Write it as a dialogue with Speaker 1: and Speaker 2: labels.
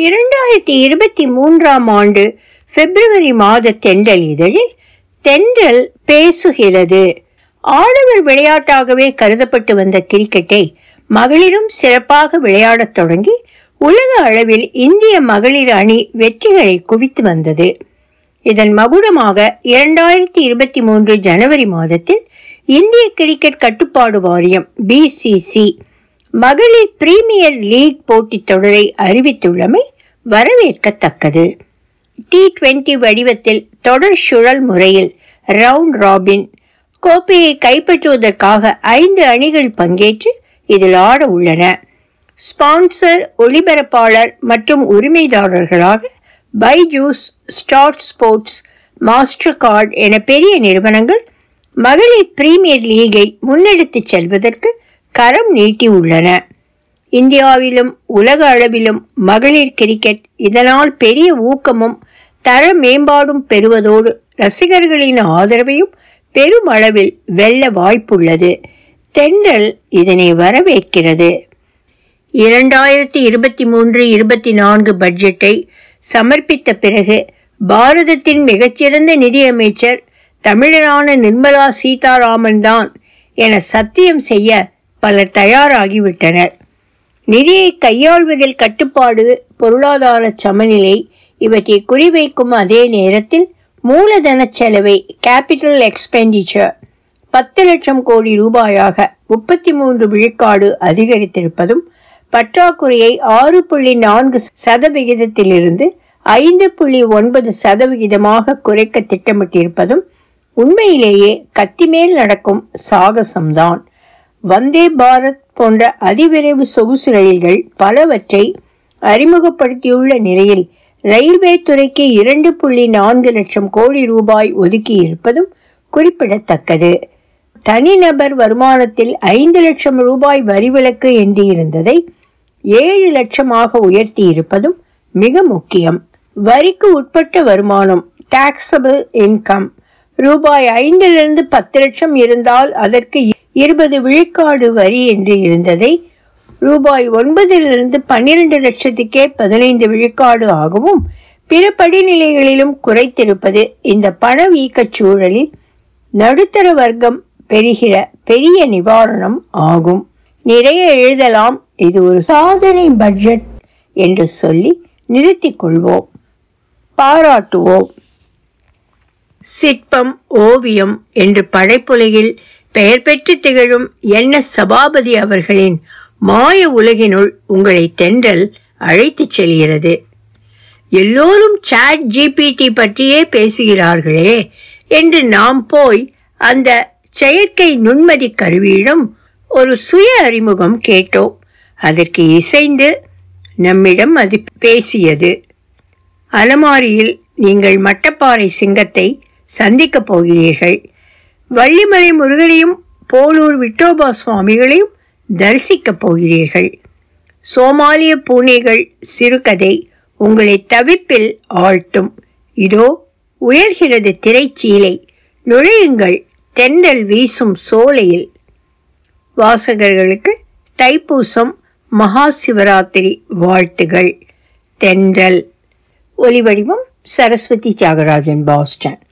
Speaker 1: இரண்டாயிரத்தி இருபத்தி மூன்றாம் ஆண்டு பிப்ரவரி மாத தென்றல் இதழில் தென்றல் பேசுகிறது ஆடவர் விளையாட்டாகவே கருதப்பட்டு வந்த கிரிக்கெட்டை மகளிரும் சிறப்பாக விளையாடத் தொடங்கி உலக அளவில் இந்திய மகளிர் அணி வெற்றிகளை குவித்து வந்தது இதன் மகுடமாக இரண்டாயிரத்தி இருபத்தி மூன்று ஜனவரி மாதத்தில் இந்திய கிரிக்கெட் கட்டுப்பாடு வாரியம் பிசிசி மகளிர் பிரீமியர் லீக் போட்டித் தொடரை அறிவித்துள்ளமை வரவேற்கத்தக்கது டி டுவெண்டி வடிவத்தில் தொடர் சுழல் முறையில் ரவுண்ட் ராபின் கோப்பையை கைப்பற்றுவதற்காக ஐந்து அணிகள் பங்கேற்று இதில் ஆட உள்ளன ஸ்பான்சர் ஒளிபரப்பாளர் மற்றும் உரிமைதாரர்களாக Byju's Star sports Mastercard என பெரிய நிறுவனங்கள் மகளிர் பிரீமியர் லீகை முன்னெடுத்துச் செல்வதற்கு கரம் நீட்டி உள்ளன இந்தியாவிலும் உலக அளவிலும் மகளிர் கிரிக்கெட் இதனால் பெரிய ஊக்கமும் தர மேம்பாடும் பெறுவதோடு ரசிகர்களின் ஆதரவையும் பெரும் அளவில் வெல்ல வாய்ப்புள்ளது தென்றல் இதனை வரவேற்கிறது இரண்டாயிரத்தி இருபத்தி மூன்று இருபத்தி நான்கு பட்ஜெட்டை சமர்ப்பித்த பிறகு பாரதத்தின் மிகச்சிறந்த நிதியமைச்சர் தமிழரான நிர்மலா சீதாராமன் தான் என சத்தியம் செய்ய பலர் தயாராகிவிட்டனர் நிதியை கையாள்வதில் கட்டுப்பாடு பொருளாதார சமநிலை இவற்றை குறிவைக்கும் அதே நேரத்தில் மூலதன செலவை கேபிட்டல் எக்ஸ்பெண்டிச்சர் பத்து லட்சம் கோடி ரூபாயாக முப்பத்தி மூன்று விழுக்காடு அதிகரித்திருப்பதும் பற்றாக்குறையை ஆறு புள்ளி நான்கு சதவிகிதத்திலிருந்து ஐந்து புள்ளி ஒன்பது சதவிகிதமாக குறைக்க திட்டமிட்டிருப்பதும் உண்மையிலேயே கத்திமேல் நடக்கும் சாகசம்தான் வந்தே பாரத் போன்ற அதிவிரைவு சொகுசு ரயில்கள் பலவற்றை அறிமுகப்படுத்தியுள்ள நிலையில் ரயில்வே துறைக்கு இரண்டு புள்ளி நான்கு லட்சம் கோடி ரூபாய் ஒதுக்கி இருப்பதும் குறிப்பிடத்தக்கது தனிநபர் வருமானத்தில் ஐந்து லட்சம் ரூபாய் வரிவிலக்கு என்று இருந்ததை ஏழு லட்சமாக உயர்த்தி இருப்பதும் மிக முக்கியம் வரிக்கு உட்பட்ட வருமானம் டாக்ஸபிள் இன்கம் ரூபாய் ஐந்திலிருந்து பத்து லட்சம் இருந்தால் அதற்கு இருபது விழுக்காடு வரி என்று இருந்ததை ரூபாய் ஒன்பதிலிருந்து பன்னிரண்டு லட்சத்துக்கே பதினைந்து விழுக்காடு ஆகவும் பிற படிநிலைகளிலும் குறைத்திருப்பது இந்த பணவீக்கச் சூழலில் நடுத்தர வர்க்கம் பெறுகிற பெரிய நிவாரணம் ஆகும் நிறைய எழுதலாம் இது ஒரு சாதனை பட்ஜெட் என்று சொல்லி நிறுத்திக் கொள்வோம் பாராட்டுவோம் சிற்பம் ஓவியம் என்று படைப்புலகில் பெயர் பெற்று திகழும் என் எஸ் சபாபதி அவர்களின் மாய உலகினுள் உங்களை தென்றல் அழைத்துச் செல்கிறது எல்லோரும் சாட் ஜிபிடி பற்றியே பேசுகிறார்களே என்று நாம் போய் அந்த செயற்கை நுண்மதி கருவியிடம் ஒரு சுய அறிமுகம் கேட்டோம் அதற்கு இசைந்து நம்மிடம் அது பேசியது அலமாரியில் நீங்கள் மட்டப்பாறை சிங்கத்தை சந்திக்கப் போகிறீர்கள் வள்ளிமலை முருகனையும் போலூர் விட்டோபா சுவாமிகளையும் தரிசிக்கப் போகிறீர்கள் சோமாலிய பூனைகள் சிறுகதை உங்களை தவிப்பில் ஆழ்த்தும் இதோ உயர்கிறது திரைச்சீலை நுழையுங்கள் தென்றல் வீசும் சோலையில் வாசகர்களுக்கு தைப்பூசம் மகா சிவராத்திரி வாழ்த்துகள் தென்றல் ஒலிவடிவம் சரஸ்வதி தியாகராஜன் பாஸ்டன்